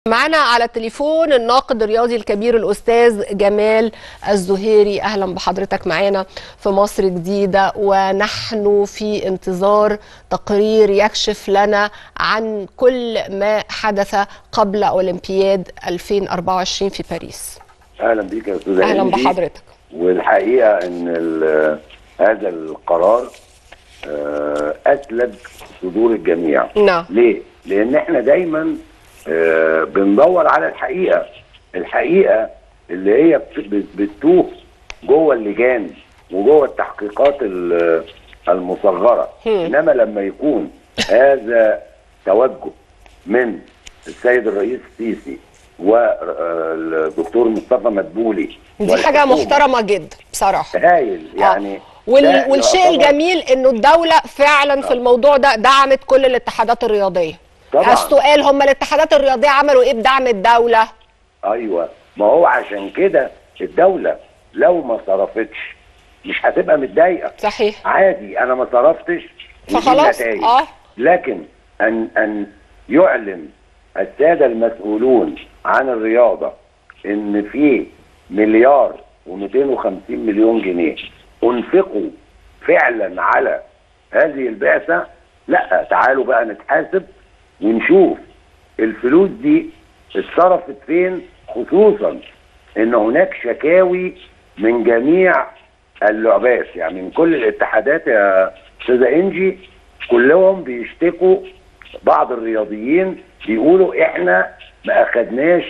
معنا على التليفون الناقد الرياضي الكبير الاستاذ جمال الزهيري اهلا بحضرتك معانا في مصر جديده ونحن في انتظار تقرير يكشف لنا عن كل ما حدث قبل اولمبياد 2024 في باريس اهلا بيك يا استاذ اهلا إنجي. بحضرتك والحقيقه ان ال- هذا القرار آه، اسلج صدور الجميع نعم ليه؟ لان احنا دايما آه، بندور على الحقيقه الحقيقه اللي هي بت- بت- بتتوه جوه اللجان وجوه التحقيقات ال- المصغره هم. انما لما يكون هذا توجه من السيد الرئيس السيسي والدكتور مصطفى مدبولي دي حاجه والحكومة، محترمه جدا بصراحه هايل يعني وال... ده والشيء يعتبر- الجميل انه الدوله فعلا في الموضوع ده دعمت كل الاتحادات الرياضيه طبعا. السؤال هم الاتحادات الرياضيه عملوا ايه بدعم الدوله ايوه ما هو عشان كده الدوله لو ما صرفتش مش هتبقى متضايقه صحيح عادي انا ما صرفتش ودي فخلاص، النتائج. آه. لكن ان ان يعلن الساده المسؤولون عن الرياضه ان في مليار و250 مليون جنيه انفقوا فعلا على هذه البعثه لا تعالوا بقى نتحاسب ونشوف الفلوس دي اتصرفت فين خصوصا ان هناك شكاوي من جميع اللعبات يعني من كل الاتحادات يا استاذه انجي كلهم بيشتكوا بعض الرياضيين بيقولوا احنا ما اخدناش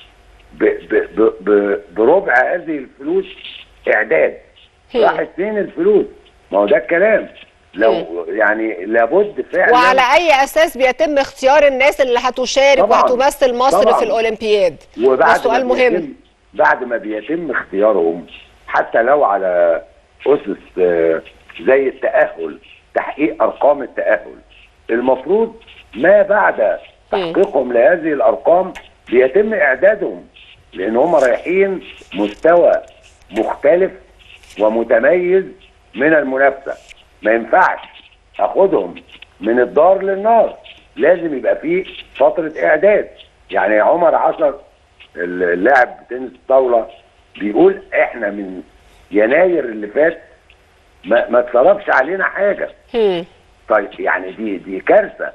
ب ب ب ب بربع هذه الفلوس اعداد هم. راحت فين الفلوس ما هو ده الكلام لو يعني لابد فعلا وعلى اي اساس بيتم اختيار الناس اللي هتشارك طبعاً. وهتمثل مصر طبعاً. في الاولمبياد ده وبعد سؤال ما مهم بيتم بعد ما بيتم اختيارهم حتى لو على اسس آه، زي التاهل تحقيق ارقام التاهل المفروض ما بعد تحقيقهم لهذه الارقام بيتم اعدادهم لان هم رايحين مستوى مختلف ومتميز من المنافسه ما ينفعش اخدهم من الدار للنار لازم يبقى فيه فتره اعداد يعني عمر عصر اللاعب تنس الطاوله بيقول احنا من يناير اللي فات ما, ما اتصرفش علينا حاجه هم. طيب يعني دي دي كارثه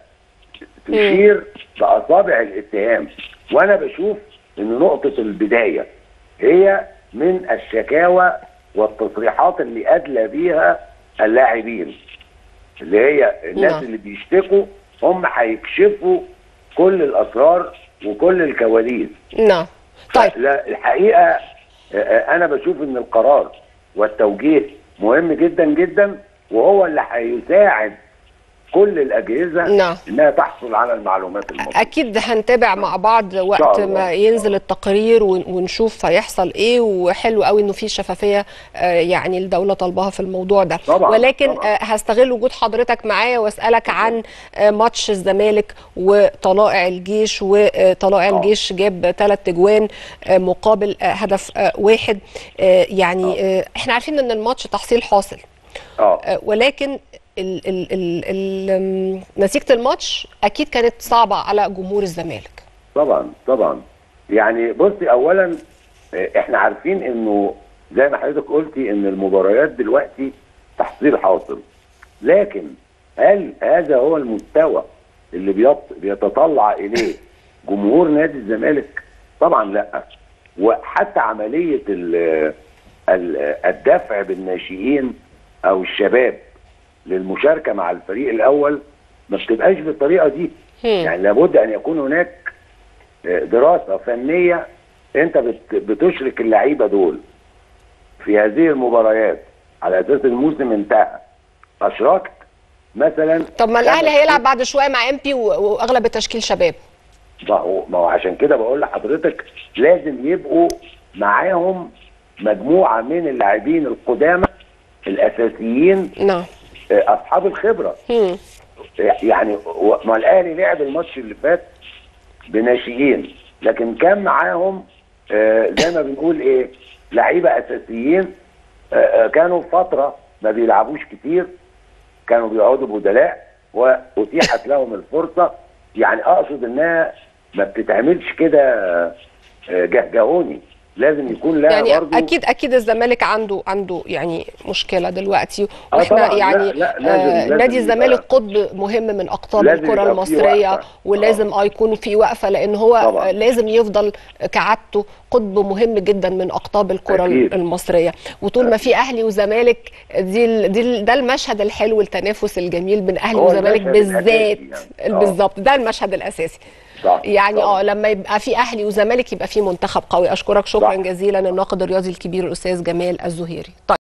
تشير باصابع الاتهام وانا بشوف ان نقطه البدايه هي من الشكاوى والتصريحات اللي ادلى بيها اللاعبين اللي هي الناس نعم. اللي بيشتكوا هم هيكشفوا كل الاسرار وكل الكواليس نعم طيب لا الحقيقه آه، آه، انا بشوف ان القرار والتوجيه مهم جدا جدا وهو اللي هيساعد كل الاجهزه نعم. انها تحصل على المعلومات المطلوبه اكيد هنتابع مع بعض وقت الله. ما ينزل التقرير ون- ونشوف هيحصل ايه وحلو قوي انه في شفافيه آه، يعني الدوله طالباها في الموضوع ده طبعاً، ولكن طبعاً. آه، هستغل وجود حضرتك معايا واسالك عن آه، ماتش الزمالك وطلائع الجيش وطلائع آه. الجيش جاب ثلاث اجوان آه، مقابل آه، هدف آه، واحد آه، يعني آه، احنا عارفين ان الماتش تحصيل حاصل اه آه، ولكن ال ال ال ال آم، نتيجه الماتش اكيد كانت صعبه على جمهور الزمالك طبعا طبعا يعني بصي اولا آه، احنا عارفين انه زي ما حضرتك قلتي ان المباريات دلوقتي تحصيل حاصل لكن هل هذا هو المستوى اللي بيط- بيتطلع اليه جمهور نادي الزمالك طبعا لا وحتى عمليه ال- ال- الدفع بالناشئين او الشباب للمشاركه مع الفريق الاول ما بتبقاش بالطريقه دي هم. يعني لابد ان يكون هناك دراسه فنيه انت بت- بتشرك اللعيبه دول في هذه المباريات على اساس الموسم انتهى اشركت مثلا طب ما الاهلي خمس هيلعب بعد شويه مع ام بي واغلب التشكيل شباب ما هو ما هو عشان كده بقول لحضرتك لازم يبقوا معاهم مجموعه من اللاعبين القدامى الاساسيين نعم آه، اصحاب الخبره هم. يعني و- ما الاهلي لعب الماتش اللي فات بناشئين لكن كان معاهم آه، زي ما بنقول ايه لعيبه اساسيين آه، آه، كانوا فتره ما بيلعبوش كتير كانوا بيقعدوا بدلاء واتيحت لهم الفرصه يعني اقصد انها ما بتتعملش كده آه، جهجهوني لازم يكون لها يعني برضو اكيد اكيد الزمالك عنده عنده يعني مشكله دلوقتي آه واحنا طبعاً، يعني لا- لا، لازم- آه لازم نادي يبقى- الزمالك قطب مهم من اقطاب لازم الكره يبقى في المصريه وقفة. ولازم اه يكون في وقفه لان هو طبعاً. آه لازم يفضل كعادته قطب مهم جدا من اقطاب الكره أكيد. المصريه وطول ما في اهلي وزمالك دي ال- دي ال- ده المشهد الحلو التنافس الجميل بين اهلي هو وزمالك المشهد بالذات الأساسي يعني. آه. بالظبط ده المشهد الاساسي صح يعني طبعاً. اه لما يبقى في اهلي وزمالك يبقى في منتخب قوي اشكرك شكرا صح. جزيلا الناقد الرياضي الكبير الاستاذ جمال الزهيري طيب